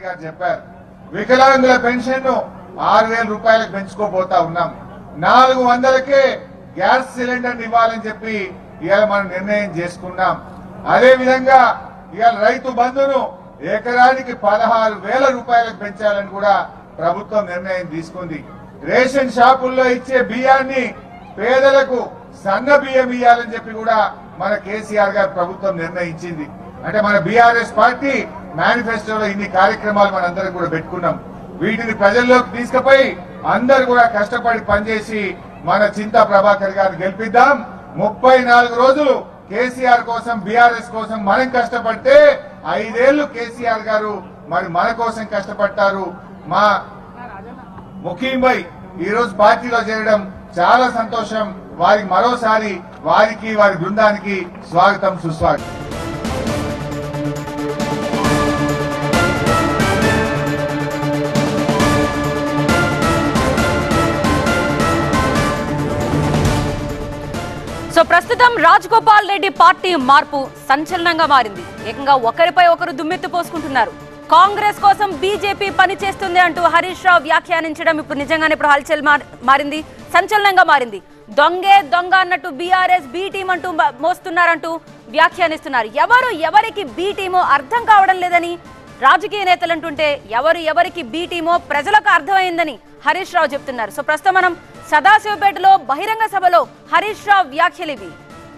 గారు చెప్పారు వికలాంగుల పెన్షన్ ను ఆరు వేల రూపాయలకు పెంచుకోబోతా ఉన్నాం నాలుగు వందలకే గ్యాస్ సిలిండర్ ఇవ్వాలని చెప్పి ఇవాళ మనం నిర్ణయం చేసుకున్నాం అదే విధంగా ఇవాళ రైతు బంధును ఎకరానికి పదహారు వేల రూపాయలకు పెంచాలని కూడా ప్రభుత్వం నిర్ణయం తీసుకుంది రేషన్ షాపుల్లో ఇచ్చే బియ్యాన్ని పేదలకు సన్న బియ్యం ఇవ్వాలని చెప్పి కూడా మన కేసీఆర్ గారు ప్రభుత్వం నిర్ణయించింది అంటే మన బీఆర్ఎస్ పార్టీ మేనిఫెస్టోలో ఇన్ని కార్యక్రమాలు మనందరం కూడా పెట్టుకున్నాం వీటిని ప్రజల్లోకి తీసుకుపోయి అందరు కూడా కష్టపడి పనిచేసి మన చింతా ప్రభాకర్ గారిని గెలిపిద్దాం ముప్పై నాలుగు రోజులు కేసీఆర్ కోసం బీఆర్ఎస్ కోసం మనం కష్టపడితే ఐదేళ్లు కేసీఆర్ గారు మరి మన కోసం కష్టపడతారు మా ముఖీంబై ఈ రోజు పార్టీలో చేరడం చాలా సంతోషం వారికి మరోసారి వారికి వారి బృందానికి స్వాగతం సుస్వాగతం సో ప్రస్తుతం రాజ్ గోపాల్ రెడ్డి పార్టీ మార్పు సంచలనంగా మారింది ఏకంగా ఒకరిపై ఒకరు దుమ్మెత్తు పోసుకుంటున్నారు కాంగ్రెస్ కోసం బీజేపీ పనిచేస్తుంది అంటూ హరీష్ రావు వ్యాఖ్యానించడం ఇప్పుడు నిజంగానే ఇప్పుడు హల్చల్ మార్- మారింది సంచలనంగా మారింది దొంగే దొంగ అన్నట్టు బీఆర్ఎస్ బి టీం అంటూ మ- మోస్తున్నారంటూ వ్యాఖ్యానిస్తున్నారు ఎవరు ఎవరికి బి టీమో అర్థం కావడం లేదని రాజకీయ నేతలు అంటుంటే ఎవరు ఎవరికి బి టీమో ప్రజలకు అర్థమైందని హరీష్ రావు చెప్తున్నారు సో ప్రస్తుతం మనం సదాశివపేటలో బహిరంగ సభలో హరీష్ రావు వ్యాఖ్యలు ఇవి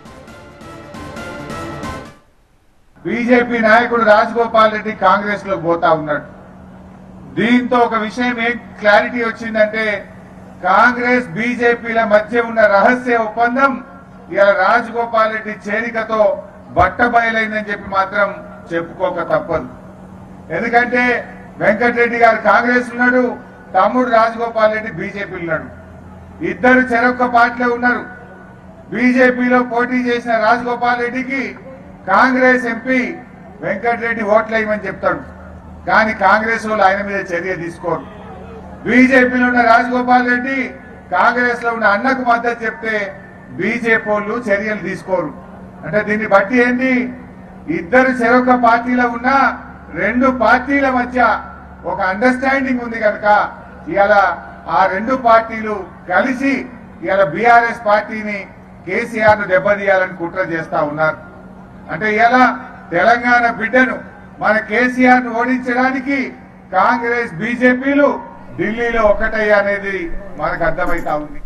బీజేపీ నాయకుడు రాజగోపాల్ రెడ్డి కాంగ్రెస్ లో పోతా ఉన్నాడు దీంతో ఒక విషయం ఏం క్లారిటీ వచ్చిందంటే కాంగ్రెస్ బీజేపీల మధ్య ఉన్న రహస్య ఒప్పందం ఇలా రాజగోపాల్ రెడ్డి చేరికతో బట్టబయలైందని చెప్పి మాత్రం చెప్పుకోక తప్పదు ఎందుకంటే వెంకటరెడ్డి గారు కాంగ్రెస్ ఉన్నాడు తమ్ముడు రాజగోపాల్ రెడ్డి బీజేపీ ఉన్నాడు ఇద్దరు చెరొక్క పార్టీలో ఉన్నారు బీజేపీలో పోటీ చేసిన రాజగోపాల్ రెడ్డికి కాంగ్రెస్ ఎంపీ వెంకటరెడ్డి ఓట్లేయమని చెప్తాడు కానీ కాంగ్రెస్ వాళ్ళు ఆయన మీద చర్య తీసుకోరు బీజేపీలో ఉన్న రాజగోపాల్ రెడ్డి కాంగ్రెస్ లో ఉన్న అన్నకు మద్దతు చెప్తే బీజేపీ వాళ్ళు చర్యలు తీసుకోరు అంటే దీన్ని బట్టి ఏంటి ఇద్దరు చెరొక పార్టీలో ఉన్న రెండు పార్టీల మధ్య ఒక అండర్స్టాండింగ్ ఉంది కనుక ఇవాళ ఆ రెండు పార్టీలు కలిసి ఇవాళ బీఆర్ఎస్ పార్టీని కేసీఆర్ ను దెబ్బతీయాలని కుట్ర చేస్తా ఉన్నారు అంటే ఇలా తెలంగాణ బిడ్డను మన కేసీఆర్ ను ఓడించడానికి కాంగ్రెస్ బీజేపీలు ఢిల్లీలో ఒకటయ్యా అనేది మనకు అర్థమైతా ఉంది